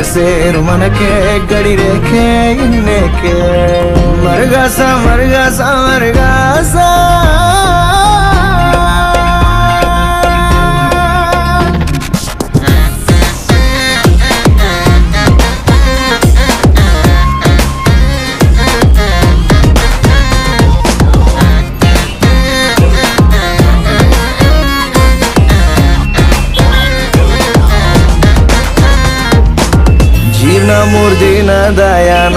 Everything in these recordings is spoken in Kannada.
ಸೇರು ಮನಕ್ಕೆ ಗಡಿ ರೇಖೆ ಇನ್ನೇಕೆ ಮರುಗಾಸ ಮರುಗಾಸ ಮರುಗಾಸ ಜೀವನ ಮೂರ್ ದಿನ ದಯಾನ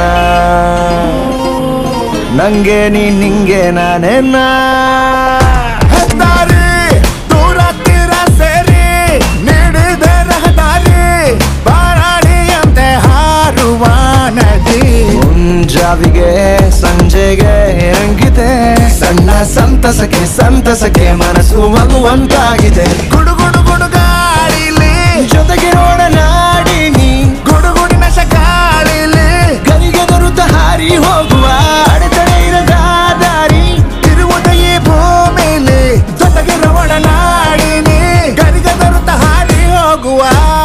ನಂಗೆ ನೀ ನಿಂಗೆ ನಾನೇನ ಹೆದ್ದಾರಿ ದೂರ ತೀರ ಸೇರಿ ನೀಡಿದ ರಹದಾರಿ ಬಾರಾಡಿಯಂತೆ ಹಾರುವ ನದಿ ಮುಂಜಾವಿಗೆ ಸಂಜೆಗೆ ಹೆಂಗಿದೆ ಸಣ್ಣ ಸಂತಸಕ್ಕೆ ಸಂತಸಕ್ಕೆ ಮನಸ್ಸು ಮಗುವಂತಾಗಿದೆ ಗುಡುಗುಡು ಗುಡುಗಾಡಿಲಿ ಜೊತೆಗಿರೋಣ ನಾಡಿನಿ ಗುಡುಗುಡಿನ ಶಗಾಳಿಲಿ ಗರಿಗೆ ದೊರೆತ ಹಾರಿ ಹೋಗುವ ಅಡೆತಡೆ ಇರದ ದಾರಿ ತಿರುವುದ ಈ ಭೂಮಿಲಿ ಜೊತೆಗೆ ರವಣ ನಾಡಿನಿ ಗರಿಗ ತರುತ್ತ ಹಾಡಿ ಹೋಗುವ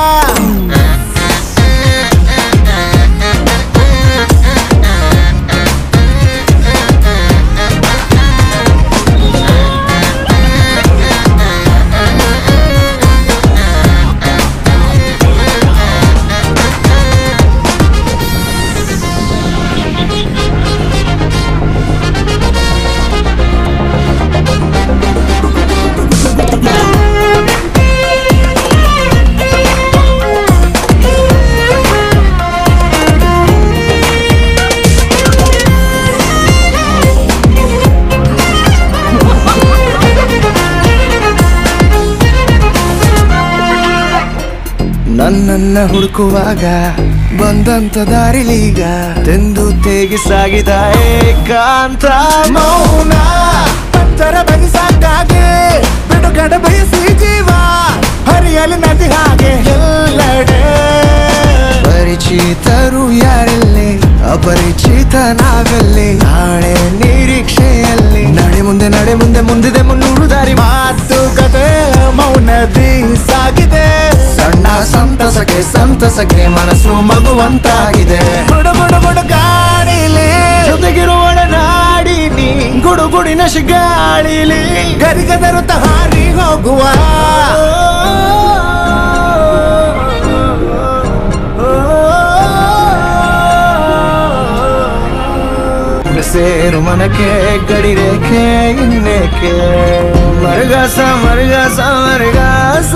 ನನ್ನನ್ನ ಹುಡುಕುವಾಗ ಬಂದಂತ ದಾರಿಲೀಗ ತೆಂದು ತೇಗಿ ಸಾಗಿದ ಏಕಾಂತ ಮೌನ ಪಂಚರ ಬಯಸಾಗಾಗಿ ಬಿಡುಗಡೆ ಬಯಸಿ ಜೀವ ಹರಿಯಲಿ ನದಿ ಹಾಗೆ ಎಲ್ಲೆಡೆ ಪರಿಚಿತರು ಯಾರಲ್ಲಿ ಅಪರಿಚಿತ ನಾವೆಲ್ಲಿ ನಾಳೆ ನಿರೀಕ್ಷೆಯಲ್ಲಿ ನಡೆ ಮುಂದೆ ನಡೆ ಮುಂದೆ ಮುಂದಿದೆ ಮುನ್ನೂರು ದಾರಿ ಮಾತುಕತೆ ಮೌನದಿ ಸಾಗಿದೆ ಸಣ್ಣ ಸಂತಸಕ್ಕೆ ಸಂತಸಕ್ಕೆ ಮನಸ್ಸು ಮಗುವಂತಾಗಿದೆ ಬುಡು ಬುಡು ಬುಡು ಗಾಡಿಲಿ ಜೊತೆಗಿರುವಳ ನಾಡಿನಿ ಗುಡುಗುಡಿನ ಶಿಗಾಳಿಲಿ ಗರಿಗ ತರುತ್ತ ಹಾರಿ ಹೋಗುವ ಸೇರು ಮನಕ್ಕೆ ಗಡಿ ರೇಖೆ ಇನ್ನೇಕೆ ಮರುಗಾಸ ಮರುಗಾಸ ಮರುಗಾಸ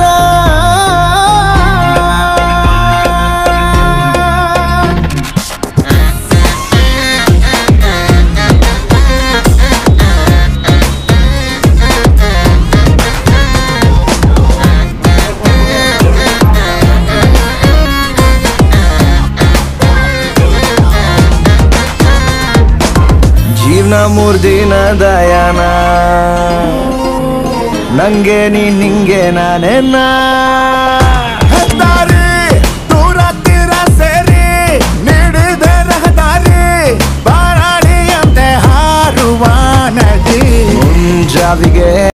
ಜೀವನ ಮೂರ್ ದಿನ ದಯಾನ ನಂಗೆ ನೀ ನಿಂಗೆ ನಾನೇನ ಹೆದ್ದಾರಿ ದೂರ ತೀರ ಸೇರಿ ನೀಡಿದ ರಹದಾರಿ ಬಾರಾಡಿಯಂತೆ ಹಾರುವ ನದಿ ಮುಂಜಾವಿಗೆ